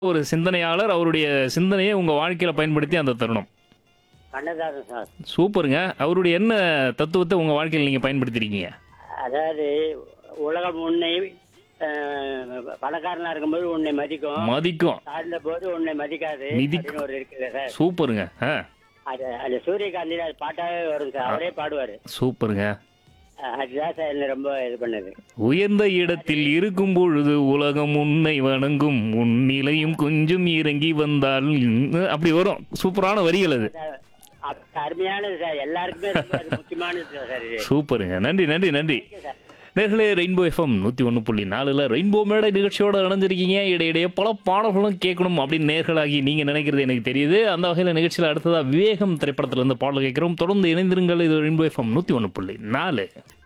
ஒரு சிந்தனையாளர் அவருடைய சிந்தனையை உங்க வாழ்க்கையில பயன்படுத்தி அந்த தருணம் கண்ணதாசன் சார் சூப்பருங்க அவருடைய என்ன தத்துவத்தை உங்க வாழ்க்கையில் நீங்க பயன்படுத்திருக்கீங்க அதாவது உலகம் உன்னை அஹ், பணக்காரனா இருக்கும்போது உன்னை மதிக்கும் மதிக்கும் தாழ்ந்த போது உன்னை மதிக்காது மிதிக்கும். அப்படின்னு ஒரு இருக்குது சார் சூப்பருங்க ஆ அது அது சூரியகாந்தி அது பாட்டாவே வரும் சார் அவரே பாடுவாரு சூப்பருங்க அஹ், அதுதான் சார் என்ன ரொம்ப இது பண்ணுது உயர்ந்த இடத்தில் இருக்கும் பொழுது உலகம் உன்னை வணங்கும் உன் நிலையும் கொஞ்சம் இறங்கி வந்தால் இன்னும் அப்படி வரும் சூப்பரான வரிகள் அது சார், அப்ப அருமையானது சார் எல்லாருக்குமே ரொம்ப அது முக்கியமானது சார் இது சூப்பருங்க நன்றி நன்றி நன்றி ஓகே சார் நேர்களே ரெயின்போ எஃப்எம் நூற்றி ஒன்று புள்ளி நாலில் ரெயின்போ மேடை நிகழ்ச்சியோட இணைஞ்சிருக்கீங்க இடையிடையே பல பாடல்களும் கேட்கணும் அப்படின்னு நேர்களாகி நீங்கள் நினைக்கிறது எனக்கு தெரியுது அந்த வகையில் நிகழ்ச்சியில் அடுத்ததாக விவேகம் திரைப்படத்திலிருந்து பாடல் கேட்குறோம் தொடர்ந்து இணைந்திருங்கள் இது ரெயின்போ எஃப்எம் நூற்றி ஒன்று புள்ளி நாலு